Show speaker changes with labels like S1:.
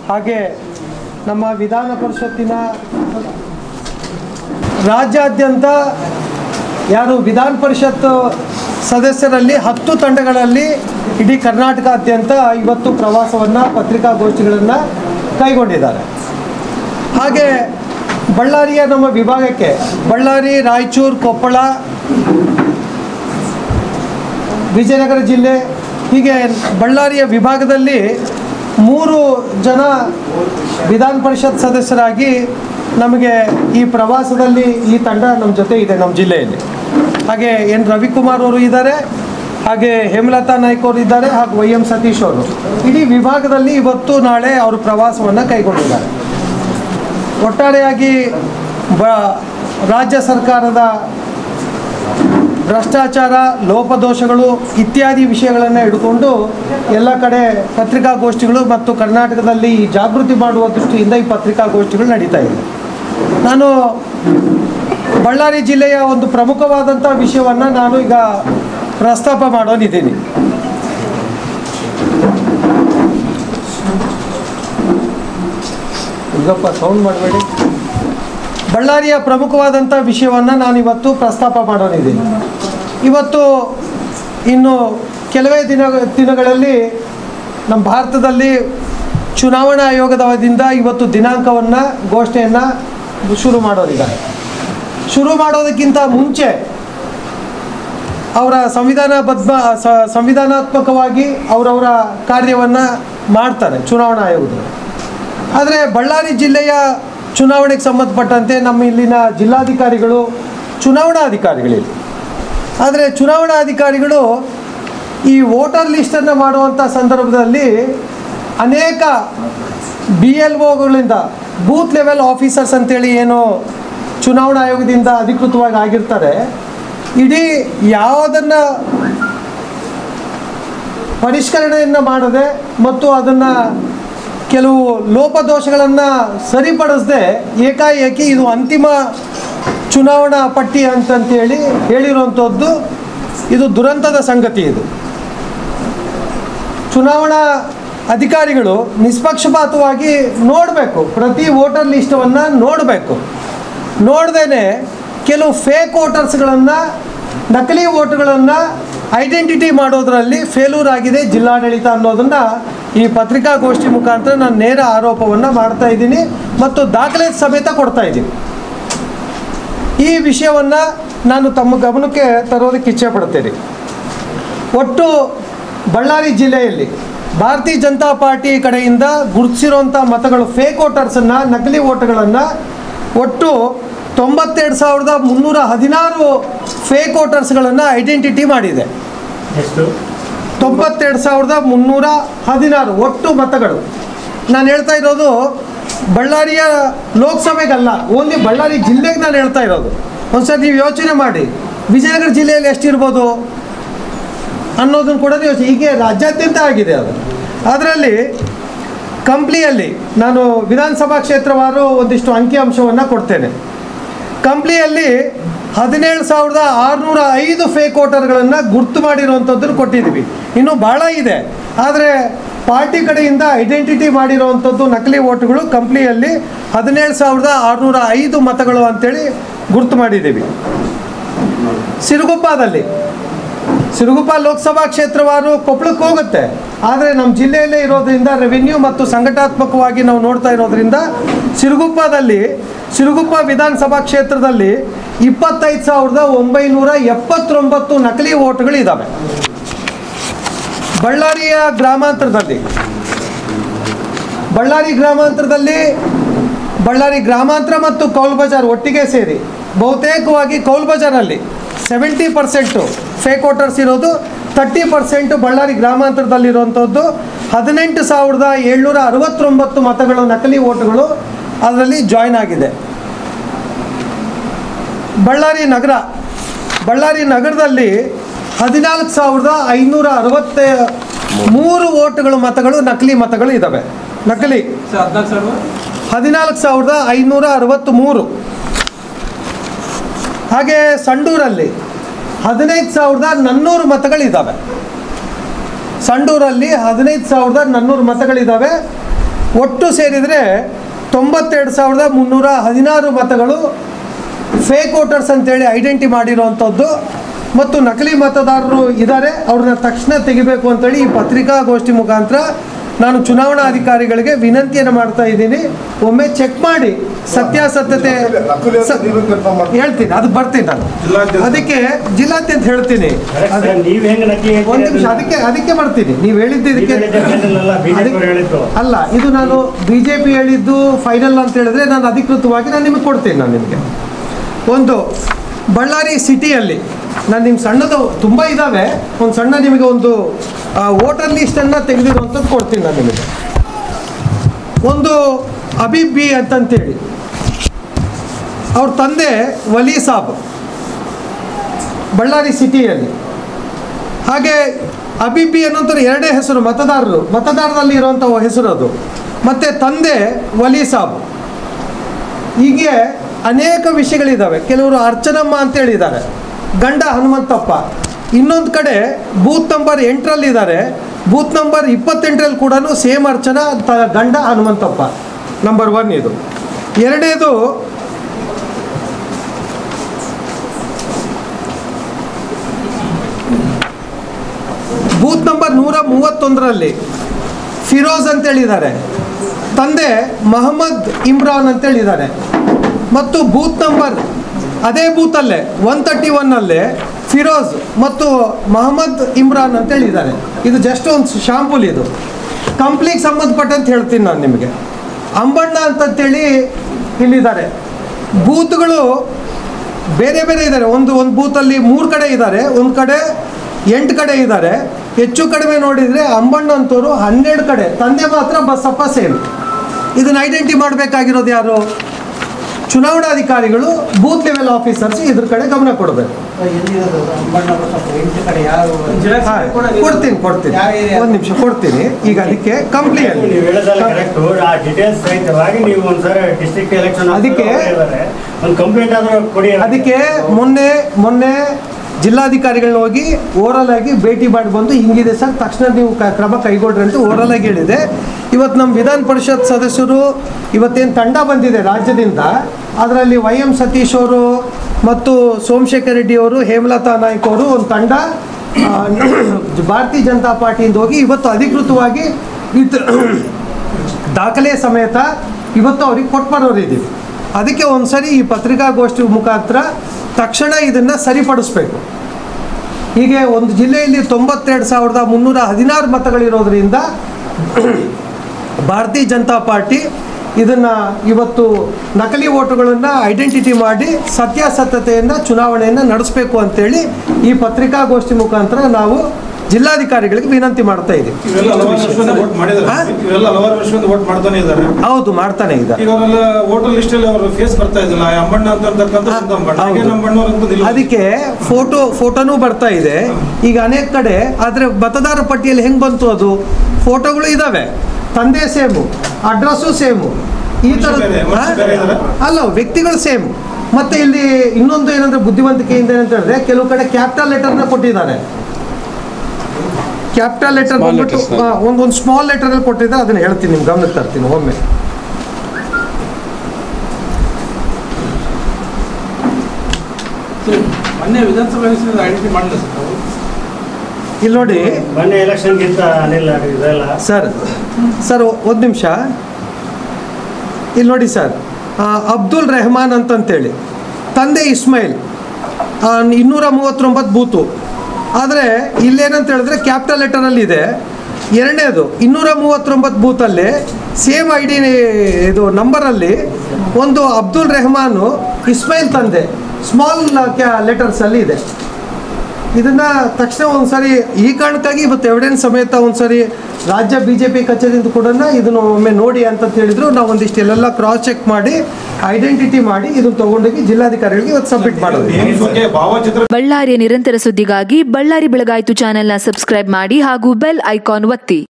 S1: ಹಾಗೆ ನಮ್ಮ ವಿಧಾನ ಪರಿಷತ್ತಿನ ರಾಜ್ಯಾದ್ಯಂತ ಯಾರು ವಿಧಾನ ಪರಿಷತ್ ಸದಸ್ಯರಲ್ಲಿ ಹತ್ತು ತಂಡಗಳಲ್ಲಿ ಇಡೀ ಕರ್ನಾಟಕಾದ್ಯಂತ ಇವತ್ತು ಪ್ರವಾಸವನ್ನು ಪತ್ರಿಕಾಗೋಷ್ಠಿಗಳನ್ನು ಕೈಗೊಂಡಿದ್ದಾರೆ ಹಾಗೆ ಬಳ್ಳಾರಿಯ ನಮ್ಮ ವಿಭಾಗಕ್ಕೆ ಬಳ್ಳಾರಿ ರಾಯಚೂರು ಕೊಪ್ಪಳ ವಿಜಯನಗರ ಜಿಲ್ಲೆ ಹೀಗೆ ಬಳ್ಳಾರಿಯ ವಿಭಾಗದಲ್ಲಿ ಮೂರು ಜನ ವಿಧಾನ ಪರಿಷತ್ ಸದಸ್ಯರಾಗಿ ನಮಗೆ ಈ ಪ್ರವಾಸದಲ್ಲಿ ಈ ತಂಡ ನಮ್ಮ ಜೊತೆ ಇದೆ ನಮ್ಮ ಜಿಲ್ಲೆಯಲ್ಲಿ ಹಾಗೆ ಎನ್ ರವಿಕುಮಾರ್ ಅವರು ಇದ್ದಾರೆ ಹಾಗೆ ಹೇಮಲತಾ ನಾಯ್ಕ್ ಅವರು ಇದ್ದಾರೆ ಹಾಗೂ ವೈ ಎಂ ಸತೀಶ್ ಅವರು ಇಡೀ ವಿಭಾಗದಲ್ಲಿ ಇವತ್ತು ನಾಳೆ ಅವರು ಪ್ರವಾಸವನ್ನು ಕೈಗೊಂಡಿದ್ದಾರೆ ಒಟ್ಟಾರೆಯಾಗಿ ಬ ರಾಜ್ಯ ಸರ್ಕಾರದ ಭ್ರಷ್ಟಾಚಾರ ಲೋಪದೋಷಗಳು ಇತ್ಯಾದಿ ವಿಷಯಗಳನ್ನು ಹಿಡ್ಕೊಂಡು ಎಲ್ಲ ಕಡೆ ಪತ್ರಿಕಾಗೋಷ್ಠಿಗಳು ಮತ್ತು ಕರ್ನಾಟಕದಲ್ಲಿ ಈ ಜಾಗೃತಿ ಮಾಡುವ ದೃಷ್ಟಿಯಿಂದ ಈ ಪತ್ರಿಕಾಗೋಷ್ಠಿಗಳು ನಡೀತಾ ಇದೆ ನಾನು ಬಳ್ಳಾರಿ ಜಿಲ್ಲೆಯ ಒಂದು ಪ್ರಮುಖವಾದಂಥ ವಿಷಯವನ್ನು ನಾನು ಈಗ ಪ್ರಸ್ತಾಪ ಮಾಡೋನಿದ್ದೀನಿ ಈಗಪ್ಪ ಸೌಂಡ್ ಮಾಡಬೇಡಿ ಬಳ್ಳಾರಿಯ ಪ್ರಮುಖವಾದಂಥ ವಿಷಯವನ್ನು ನಾನು ಇವತ್ತು ಪ್ರಸ್ತಾಪ ಮಾಡೋನಿದ್ದೀನಿ ಇವತ್ತು ಇನ್ನು ಕೆಲವೇ ದಿನ ದಿನಗಳಲ್ಲಿ ನಮ್ಮ ಭಾರತದಲ್ಲಿ ಚುನಾವಣಾ ಆಯೋಗದ ವತಿಯಿಂದ ಇವತ್ತು ದಿನಾಂಕವನ್ನು ಘೋಷಣೆಯನ್ನು ಶುರು ಮಾಡೋರಿದ್ದಾರೆ ಶುರು ಮಾಡೋದಕ್ಕಿಂತ ಮುಂಚೆ ಅವರ ಸಂವಿಧಾನಬದ್ಧ ಸ- ಸಂವಿಧಾನಾತ್ಮಕವಾಗಿ ಅವರವರ ಕಾರ್ಯವನ್ನು ಮಾಡ್ತಾರೆ ಚುನಾವಣಾ ಆಯೋಗದವರು ಆದರೆ ಬಳ್ಳಾರಿ ಜಿಲ್ಲೆಯ ಚುನಾವಣೆಗೆ ಸಂಬಂಧಪಟ್ಟಂತೆ ನಮ್ಮ ಇಲ್ಲಿನ ಜಿಲ್ಲಾಧಿಕಾರಿಗಳು ಚುನಾವಣಾ ಅಧಿಕಾರಿಗಳಿಲ್ಲ ಆದರೆ ಚುನಾವಣಾ ಅಧಿಕಾರಿಗಳು ಈ ವೋಟರ್ ಲಿಸ್ಟನ್ನು ಮಾಡುವಂಥ ಸಂದರ್ಭದಲ್ಲಿ ಅನೇಕ ಬಿ ಎಲ್ ಒಗಳಿಂದ ಬೂತ್ ಲೆವೆಲ್ ಆಫೀಸರ್ಸ್ ಅಂತೇಳಿ ಏನು ಚುನಾವಣಾ ಆಯೋಗದಿಂದ ಅಧಿಕೃತವಾಗಿ ಆಗಿರ್ತಾರೆ ಇಡೀ ಯಾವುದನ್ನು ಪರಿಷ್ಕರಣೆಯನ್ನು ಮಾಡದೆ ಮತ್ತು ಅದನ್ನು ಕೆಲವು ಲೋಪದೋಷಗಳನ್ನು ಸರಿಪಡಿಸದೆ ಏಕಾಏಕಿ ಇದು ಅಂತಿಮ ಚುನಾವಣಾ ಪಟ್ಟಿ ಅಂತಂತೇಳಿ ಹೇಳಿರುವಂಥದ್ದು ಇದು ದುರಂತದ ಸಂಗತಿ ಇದು ಚುನಾವಣಾ ಅಧಿಕಾರಿಗಳು ನಿಷ್ಪಕ್ಷಪಾತವಾಗಿ ನೋಡಬೇಕು ಪ್ರತಿ ವೋಟರ್ ಲಿಸ್ಟವನ್ನು ನೋಡಬೇಕು ನೋಡ್ದೇ ಕೆಲವು ಫೇಕ್ ವೋಟರ್ಸ್ಗಳನ್ನು ನಕಲಿ ವೋಟ್ಗಳನ್ನು ಐಡೆಂಟಿಟಿ ಮಾಡೋದರಲ್ಲಿ ಫೇಲ್ಯೂರ್ ಆಗಿದೆ ಜಿಲ್ಲಾಡಳಿತ ಅನ್ನೋದನ್ನು ಈ ಪತ್ರಿಕಾಗೋಷ್ಠಿ ಮುಖಾಂತರ ನಾನು ನೇರ ಆರೋಪವನ್ನು ಮಾಡ್ತಾ ಇದ್ದೀನಿ ಮತ್ತು ದಾಖಲೆ ಸಮೇತ ಕೊಡ್ತಾ ಇದ್ದೀನಿ ಈ ವಿಷಯವನ್ನು ನಾನು ತಮ್ಮ ಗಮನಕ್ಕೆ ತರೋದಕ್ಕೆ ಇಚ್ಛೆ ಪಡ್ತೇನೆ ಒಟ್ಟು ಬಳ್ಳಾರಿ ಜಿಲ್ಲೆಯಲ್ಲಿ ಭಾರತೀಯ ಜನತಾ ಪಾರ್ಟಿ ಕಡೆಯಿಂದ ಗುರುತಿಸಿರುವಂಥ ಮತಗಳು ಫೇಕ್ ವೋಟರ್ಸನ್ನು ನಕಲಿ ವೋಟ್ಗಳನ್ನು ಒಟ್ಟು ತೊಂಬತ್ತೆರಡು ಸಾವಿರದ ಮುನ್ನೂರ ಹದಿನಾರು ಫೇಕ್ ವೋಟರ್ಸ್ಗಳನ್ನು ಐಡೆಂಟಿಟಿ ಮಾಡಿದೆ
S2: ಎಷ್ಟು
S1: ತೊಂಬತ್ತೆರಡು ಸಾವಿರದ ಮುನ್ನೂರ ಹದಿನಾರು ಒಟ್ಟು ಮತಗಳು ನಾನು ಹೇಳ್ತಾ ಇರೋದು ಬಳ್ಳಾರಿಯ ಲೋಕಸಭೆಗಲ್ಲ ಓನ್ಲಿ ಬಳ್ಳಾರಿ ಜಿಲ್ಲೆಗೆ ನಾನು ಹೇಳ್ತಾ ಇರೋದು ಒಂದ್ಸರಿ ನೀವು ಯೋಚನೆ ಮಾಡಿ ವಿಜಯನಗರ ಜಿಲ್ಲೆಯಲ್ಲಿ ಎಷ್ಟಿರ್ಬೋದು ಅನ್ನೋದನ್ನು ಕೂಡ ಯೋಚನೆ ಹೀಗೆ ರಾಜ್ಯಾದ್ಯಂತ ಆಗಿದೆ ಅದು ಅದರಲ್ಲಿ ಕಂಪ್ಲಿಯಲ್ಲಿ ನಾನು ವಿಧಾನಸಭಾ ಕ್ಷೇತ್ರವಾರು ಒಂದಿಷ್ಟು ಅಂಕಿಅಂಶವನ್ನು ಕೊಡ್ತೇನೆ ಕಂಪ್ಲಿಯಲ್ಲಿ ಹದಿನೇಳು ಸಾವಿರದ ಆರುನೂರ ಐದು ಫೇಕ್ ವೋಟರ್ಗಳನ್ನು ಗುರ್ತು ಮಾಡಿರುವಂಥದ್ದನ್ನು ಕೊಟ್ಟಿದ್ದೀವಿ ಇನ್ನೂ ಭಾಳ ಇದೆ ಆದರೆ ಪಾರ್ಟಿ ಕಡೆಯಿಂದ ಐಡೆಂಟಿಟಿ ಮಾಡಿರುವಂಥದ್ದು ನಕಲಿ ವೋಟ್ಗಳು ಕಂಪ್ಲಿಯಲ್ಲಿ ಹದಿನೇಳು ಸಾವಿರದ ಆರುನೂರ ಐದು ಮತಗಳು ಅಂತೇಳಿ ಗುರ್ತು ಮಾಡಿದ್ದೀವಿ ಸಿರುಗುಪ್ಪದಲ್ಲಿ ಸಿರುಗುಪ್ಪ ಲೋಕಸಭಾ ಕ್ಷೇತ್ರವಾರು ಕೊಪ್ಪಳಕ್ಕೆ ಹೋಗುತ್ತೆ ಆದರೆ ನಮ್ಮ ಜಿಲ್ಲೆಯಲ್ಲೇ ಇರೋದ್ರಿಂದ ರೆವಿನ್ಯೂ ಮತ್ತು ಸಂಘಟನಾತ್ಮಕವಾಗಿ ನಾವು ನೋಡ್ತಾ ಇರೋದ್ರಿಂದ ಸಿರುಗುಪ್ಪದಲ್ಲಿ ಸಿರುಗುಪ್ಪ ವಿಧಾನಸಭಾ ಕ್ಷೇತ್ರದಲ್ಲಿ ಇಪ್ಪತ್ತೈದು ಸಾವಿರದ ಒಂಬೈನೂರ ಎಪ್ಪತ್ತೊಂಬತ್ತು ನಕಲಿ ಓಟ್ಗಳು ಇದ್ದಾವೆ ಬಳ್ಳಾರಿಯ ಗ್ರಾಮಾಂತರದಲ್ಲಿ ಬಳ್ಳಾರಿ ಗ್ರಾಮಾಂತರದಲ್ಲಿ ಬಳ್ಳಾರಿ ಗ್ರಾಮಾಂತರ ಮತ್ತು ಕೌಲ್ ಬಜಾರ್ ಒಟ್ಟಿಗೆ ಸೇರಿ ಬಹುತೇಕವಾಗಿ ಕೌಲ್ ಬಜಾರಲ್ಲಿ ಸೆವೆಂಟಿ ಪರ್ಸೆಂಟು ಫೇಕ್ ವೋಟರ್ಸ್ ಇರೋದು ತರ್ಟಿ ಪರ್ಸೆಂಟು ಬಳ್ಳಾರಿ ಗ್ರಾಮಾಂತರದಲ್ಲಿರುವಂಥದ್ದು ಹದಿನೆಂಟು ಸಾವಿರದ ಏಳ್ನೂರ ಅರವತ್ತೊಂಬತ್ತು ಮತಗಳು ನಕಲಿ ಓಟುಗಳು ಅದರಲ್ಲಿ ಜಾಯ್ನ್ ಆಗಿದೆ ಬಳ್ಳಾರಿ ನಗರ ಬಳ್ಳಾರಿ ನಗರದಲ್ಲಿ ಹದಿನಾಲ್ಕು ಸಾವಿರದ ಐನೂರ ಅರವತ್ತ ಮೂರು ಓಟುಗಳು ಮತಗಳು ನಕಲಿ ಮತಗಳು ಇದ್ದಾವೆ ನಕಲಿ ಹದಿನಾಲ್ಕು ಸಾವಿರದ ಐನೂರ ಅರವತ್ತ್ಮೂರು ಹಾಗೆ ಸಂಡೂರಲ್ಲಿ ಹದಿನೈದು ಸಾವಿರದ ನಾನ್ನೂರು ಮತಗಳಿದ್ದಾವೆ ಸಂಡೂರಲ್ಲಿ ಹದಿನೈದು ಸಾವಿರದ ನಾನ್ನೂರು ಮತಗಳಿದ್ದಾವೆ ಒಟ್ಟು ಸೇರಿದರೆ ತೊಂಬತ್ತೆರಡು ಸಾವಿರದ ಮುನ್ನೂರ ಹದಿನಾರು ಮತಗಳು ಫೇಕ್ ವೋಟರ್ಸ್ ಅಂತೇಳಿ ಐಡೆಂಟಿ ಮಾಡಿರೋವಂಥದ್ದು ಮತ್ತು ನಕಲಿ ಮತದಾರರು ಇದ್ದಾರೆ ಅವ್ರನ್ನ ತಕ್ಷಣ ತೆಗಿಬೇಕು ಅಂತೇಳಿ ಈ ಪತ್ರಿಕಾಗೋಷ್ಠಿ ಮುಖಾಂತರ ನಾನು ಚುನಾವಣಾ ಅಧಿಕಾರಿಗಳಿಗೆ ವಿನಂತಿಯನ್ನು ಮಾಡ್ತಾ ಇದ್ದೀನಿ ಒಮ್ಮೆ ಚೆಕ್ ಮಾಡಿ ಸತ್ಯಾಸತ್ಯತೆ ಸ- ಹೇಳ್ತೀನಿ ಅದು ಬರ್ತೀನಿ ನಾನು
S2: ಜಿಲ್ಲಾದ್ಯಂತ.
S1: ಅದಕ್ಕೆ ಜಿಲ್ಲಾದ್ಯಂತ ಹೇಳ್ತೀನಿ ಅದು-
S3: ನೀವ್ ಹೆಂಗ್ ನಕಲಿ
S1: ಒಂದು ನಿಮಿಷ ಅದಕ್ಕೆ ಅದಕ್ಕೆ ಬರ್ತೀನಿ ನೀವು ಹೇಳಿದ್ದು ಇದಕ್ಕೆ
S3: ಬಿಜೆಪಿ ಹೇಳಿದ್ದು
S1: ಅಲ್ಲ ಇದು ನಾನು ಬಿ ಜೆ ಪಿ ಹೇಳಿದ್ದು ಫೈನಲ್ ಅಂತ ಹೇಳಿದ್ರೆ ನಾನು ಅಧಿಕೃತವಾಗಿ ನಾನು ನಿಮಗೆ ಕೊಡ್ತೀನಿ ನಾನು ನಿಮಗೆ ಒಂದು ಬಳ್ಳಾರಿ ಸಿಟಿಯಲ್ಲಿ ನಾನು ನಿಮ್ಗೆ ಸಣ್ಣದು ತುಂಬ ಇದ್ದಾವೆ ಒಂದು ಸಣ್ಣ ನಿಮಗೆ ಒಂದು ವೋಟರ್ ಲಿಸ್ಟನ್ನು ತೆಗೆದಿರುವಂಥದ್ದು ಕೊಡ್ತೀನಿ ನಾನು ನಿಮಗೆ ಒಂದು ಅಬೀಬ್ ಬಿ ಅಂತಂತೇಳಿ ಅವ್ರ ತಂದೆ ವಲಿ ಸಾಬ್ ಬಳ್ಳಾರಿ ಸಿಟಿಯಲ್ಲಿ ಹಾಗೆ ಅಬಿಬಿ ಅನ್ನೋಂಥರ ಎರಡೇ ಹೆಸರು ಮತದಾರರು ಮತದಾರರಲ್ಲಿ ಇರುವಂಥ ಹೆಸರು ಅದು ಮತ್ತು ತಂದೆ ವಲಿ ಸಾಬ್ ಹೀಗೆ ಅನೇಕ ವಿಷಯಗಳಿದ್ದಾವೆ ಕೆಲವರು ಅರ್ಚನಮ್ಮ ಅಂತೇಳಿದ್ದಾರೆ ಗಂಡ ಹನುಮಂತಪ್ಪ ಇನ್ನೊಂದು ಕಡೆ ಬೂತ್ ನಂಬರ್ ಎಂಟರಲ್ಲಿದ್ದಾರೆ ಬೂತ್ ನಂಬರ್ ಇಪ್ಪತ್ತೆಂಟರಲ್ಲಿ ಕೂಡ ಸೇಮ್ ಅರ್ಚನ ತ ಗಂಡ ಹನುಮಂತಪ್ಪ ನಂಬರ್ ಒನ್ ಇದು ಎರಡನೇದು ಬೂತ್ ನಂಬರ್ ನೂರ ಮೂವತ್ತೊಂದರಲ್ಲಿ ಫಿರೋಜ್ ಅಂತೇಳಿದ್ದಾರೆ ತಂದೆ ಮಹಮ್ಮದ್ ಇಮ್ರಾನ್ ಅಂತೇಳಿದ್ದಾರೆ ಮತ್ತು ಬೂತ್ ನಂಬರ್ ಅದೇ ಬೂತಲ್ಲೇ ಒನ್ ತರ್ಟಿ ಒನ್ನಲ್ಲೇ ಫಿರೋಜ್ ಮತ್ತು ಮಹಮ್ಮದ್ ಇಮ್ರಾನ್ ಅಂತೇಳಿದ್ದಾರೆ ಇದು ಜಸ್ಟ್ ಒಂದು ಶಾಂಪುಲ್ ಇದು ಕಂಪ್ನಿಗೆ ಸಂಬಂಧಪಟ್ಟಂತ ಹೇಳ್ತೀನಿ ನಾನು ನಿಮಗೆ ಅಂಬಣ್ಣ ಅಂತಂತೇಳಿ ಇಲ್ಲಿದ್ದಾರೆ ಬೂತ್ಗಳು ಬೇರೆ ಬೇರೆ ಇದ್ದಾರೆ ಒಂದು ಒಂದು ಬೂತಲ್ಲಿ ಮೂರು ಕಡೆ ಇದ್ದಾರೆ ಒಂದು ಕಡೆ ಎಂಟು ಕಡೆ ಇದ್ದಾರೆ ಹೆಚ್ಚು ಕಡಿಮೆ ನೋಡಿದರೆ ಅಂಬಣ್ಣ ಅಂತವರು ಹನ್ನೆರಡು ಕಡೆ ತಂದೆ ಮಾತ್ರ ಬಸಪ್ಪ ಸೇಮ್ ಇದನ್ನು ಐಡೆಂಟಿ ಮಾಡಬೇಕಾಗಿರೋದು ಯಾರು ಚುನಾವಣಾಧಿಕಾರಿಗಳು ಬೂತ್ ಲೆವೆಲ್ ಆಫೀಸರ್ಸ್ ಇದ್ರ ಕಡೆ ಗಮನ ಕೊಡಬೇಕು ಹಾ, ಕೊಡ್ತೀನಿ ಕೊಡ್ತೀನಿ ಒಂದು ನಿಮಿಷ ಕೊಡ್ತೀನಿ ಈಗ ಅದಕ್ಕೆ ಕಂಪ್ನಿಯಲ್ಲಿ
S3: ನೀವು ಹೇಳೋದಲ್ಲ ಕರೆಕ್ಟ್ ಆ ಡೀಟೇಲ್ಸ್ ಸಹಿತವಾಗಿ ನೀವು ಒಂದ್ಸರಿ ಡಿಸ್ಟ್ರಿಕ್ಟ್ ಎಲೆಕ್ಷನ್
S1: ಅದಕ್ಕೆ-
S3: ಒಂದು ಕಂಪ್ಲೇಂಟ್ ಆದ್ರೂ ಕೊಡಿ
S1: ಅದಕ್ಕೆ ಮೊನ್ನೆ ಮೊನ್ನೆ ಜಿಲ್ಲಾಧಿಕಾರಿಗಳನ್ನ ಹೋಗಿ ಓರಲ್ ಆಗಿ ಭೇಟಿ ಮಾಡಿ ಬಂದು ಹಿಂಗಿದೆ ಸರ್ ತಕ್ಷಣ ನೀವು ಕ- ಕ್ರಮ ಕೈಗೊಳ್ರಿ ಅಂತ ಓರಲ್ ಆಗಿ ಹೇಳಿದೆ ಇವತ್ತು ನಮ್ಮ ವಿಧಾನ ಪರಿಷತ್ ಸದಸ್ಯರು ಇವತ್ತೇನು ತಂಡ ಬಂದಿದೆ ರಾಜ್ಯದಿಂದ ಅದರಲ್ಲಿ ವೈ ಎಂ ಸತೀಶ್ ಅವರು ಮತ್ತು ಸೋಮಶೇಖರ್ ರೆಡ್ಡಿ ಅವರು ಹೇಮಲತಾ ನಾಯ್ಕ್ ಅವರು ಒಂದು ತಂಡ ಆ, ಭಾರತೀಯ ಜನತಾ ಪಾರ್ಟಿಯಿಂದ ಹೋಗಿ ಇವತ್ತು ಅಧಿಕೃತವಾಗಿ ವಿತ್ ದಾಖಲೆ ಸಮೇತ ಇವತ್ತು ಅವ್ರಿಗೆ ಕೊಟ್ಟು ಬರೋರಿದ್ದೀವಿ ಅದಕ್ಕೆ ಒಂದ್ಸರಿ ಈ ಪತ್ರಿಕಾಗೋಷ್ಠಿ ಮುಖಾಂತರ ತಕ್ಷಣ ಇದನ್ನು ಸರಿಪಡಿಸ್ಬೇಕು ಹೀಗೆ ಒಂದು ಜಿಲ್ಲೆಯಲ್ಲಿ ತೊಂಬತ್ತೆರಡು ಸಾವಿರದ ಮುನ್ನೂರ ಹದಿನಾರು ಮತಗಳಿರೋದ್ರಿಂದ ಭಾರತೀಯ ಜನತಾ ಪಾರ್ಟಿ ಇದನ್ನು ಇವತ್ತು ನಕಲಿ ಓಟುಗಳನ್ನು ಐಡೆಂಟಿಟಿ ಮಾಡಿ ಸತ್ಯಾಸತ್ಯತೆಯನ್ನು ಚುನಾವಣೆಯನ್ನು ನಡೆಸಬೇಕು ಅಂತೇಳಿ ಈ ಪತ್ರಿಕಾಗೋಷ್ಠಿ ಮುಖಾಂತರ ನಾವು ಜಿಲ್ಲಾಧಿಕಾರಿಗಳಿಗೆ ವಿನಂತಿ ಮಾಡ್ತಾ ಇದ್ದೀವಿ
S2: ಇವೆಲ್ಲ ಹಲವಾರು ವರ್ಷದಿಂದ ವೋಟ್ ಮಾಡಿದ್ದಾರೆ
S1: ಹಾ?
S2: ಇವೆಲ್ಲ ಹಲವಾರು ವರ್ಷದಿಂದ ವೋಟ್ ಮಾಡ್ತಾನೆ ಇದ್ದಾರೆ
S1: ಹೌದು ಮಾಡ್ತಾನೆ ಇದೆ
S2: ಈಗ ಅವರೆಲ್ಲ ವೋಟರ್ ಲಿಸ್ಟ್ ಅಲ್ಲಿ ಅವ್ರ ಫೇಸ್ ಬರ್ತಾ ಇದಿಲ್ಲ ಈ ಅಂಬಣ್ಣ ಅಂತ ಅಂತಕ್ಕಂಥ
S1: ಹಾ,
S2: ಒಂದು ಅಂಬಣ್ಣ
S1: ಹೌದು.
S2: ಹಾಗೆ ಅಂಬಣ್ಣವ್ರು ಅಂತ ಇಲ್ಲ
S1: ಅದಕ್ಕೆ ಫೋಟೋ ಫೋಟೋನೂ ಬರ್ತಾ ಇದೆ ಈಗ ಅನೇಕ ಕಡೆ ಆದರೆ ಮತದಾರ ಪಟ್ಟಿಯಲ್ಲಿ ಹೆಂಗೆ ಬಂತು ಅದು ಫೋಟೋಗಳು ಇದ್ದಾವೆ ತಂದೆ ಸೇಮು ಅಡ್ರೆಸ್ಸು ಸೇಮು ಈ ಥರ
S2: ಮನುಷ್ಯ ಬೇರೆ, ಮನುಷ್ಯ ಬೇರೆ ಇದಾರೆ?
S1: ಅಲ್ಲ ವ್ಯಕ್ತಿಗಳು ಸೇಮ್ ಮತ್ತೆ ಇಲ್ಲಿ ಇನ್ನೊಂದು ಏನಂದ್ರೆ ಬುದ್ಧಿವಂತಿಕೆಯಿಂದ ಏನಂತ ಹೇಳಿದ್ರೆ ಕೆಲವು ಕಡೆ ಕ್ಯಾಪಿಟಲ್ ಲೆಟರ್ನ ಕೊಟ್ಟಿದ್ದಾರೆ ಕ್ಯಾಪಿಟಲ್ ಲೆಟರ್
S4: Small
S1: ಬಂದ್ಬಿಟ್ಟು
S4: letters ನ.
S1: ಆ, ಒಂದು ಒಂದು ಸ್ಮಾಲ್ ಲೆಟರಲ್ಲಿ ಕೊಟ್ಟಿದ್ದಾರೆ ಅದನ್ನ ಹೇಳ್ತೀನಿ ನಿಮ್ಗೆ ಗಮನಕ್ಕೆ ತರ್ತೀನಿ ಒಮ್ಮೆ
S5: ಮೊನ್ನೆ ವಿಧಾನಸಭಾ ಎಲೆಕ್ಷನ್ ಐಡೆಂಟಿಟಿ ಮಾಡಲಿಲ್ಲ ಸರ್ ತಾವು
S1: ಇಲ್ಲಿ ನೋಡಿ
S3: ಮೊನ್ನೆ ಎಲೆಕ್ಷನ್ಗಿಂತ ಅನಿಲ್ ಇದೆಲ್ಲ
S1: ಸರ್ ಸರ್ ಒಂದು ನಿಮಿಷ ಇಲ್ಲಿ ನೋಡಿ ಸರ್ ಆ, ಅಬ್ದುಲ್ ರೆಹಮಾನ್ ಅಂತಂತೇಳಿ ತಂದೆ ಇಸ್ಮಾಯಿಲ್ ಆ, ಇನ್ನೂರ ಮೂವತ್ತೊಂಬತ್ತು ಬೂತು ಆದರೆ ಇಲ್ಲೇನಂತ ಹೇಳಿದ್ರೆ ಕ್ಯಾಪಿಟಲ್ ಲೆಟರಲ್ಲಿ ಇದೆ ಎರಡನೇದು ಇನ್ನೂರ ಮೂವತ್ತೊಂಬತ್ತು ಬೂತಲ್ಲಿ ಸೇಮ್ ಐ ಡಿ ಇದು ನಂಬರಲ್ಲಿ ಒಂದು ಅಬ್ದುಲ್ ರೆಹಮಾನು ಇಸ್ಮಾಯಿಲ್ ತಂದೆ ಸ್ಮಾಲ್ ಕ್ಯಾ ಲೆಟರ್ಸಲ್ಲಿ ಇದೆ ಇದನ್ನ ತಕ್ಷಣ ಒಂದ್ಸರಿ ಈ ಕಾರಣಕ್ಕಾಗಿ ಇವತ್ತು ಎವಿಡೆನ್ಸ್ ಸಮೇತ ಒಂದ್ಸರಿ ರಾಜ್ಯ ಬಿ ಜೆ ಪಿ ಕಚೇರಿಯಿಂದ ಕೂಡ ಇದನ್ನು ಒಮ್ಮೆ ನೋಡಿ ಅಂತ ಹೇಳಿದ್ರು ನಾವು ಒಂದಿಷ್ಟು ಎಲ್ಲೆಲ್ಲ ಕ್ರಾಸ್ ಚೆಕ್ ಮಾಡಿ ಐಡೆಂಟಿಟಿ ಮಾಡಿ ಇದನ್ನು ತಗೊಂಡೋಗಿ ಜಿಲ್ಲಾಧಿಕಾರಿಗಳಿಗೆ ಇವತ್ತು ಸಬ್ಮಿಟ್ ಮಾಡೋದು
S2: ಏನ್ ಬಗ್ಗೆ ಭಾವಚಿತ್ರ
S6: ಬಳ್ಳಾರಿಯ ನಿರಂತರ ಸುದ್ದಿಗಾಗಿ ಬಳ್ಳಾರಿ ಬೆಳಗಾಯಿತು ಚಾನೆಲ್ನ ಸಬ್ಸ್ಕ್ರೈಬ್ ಮಾಡಿ ಹಾಗೂ ಬೆಲ್ ಐಕಾನ್ ಒತ್ತಿ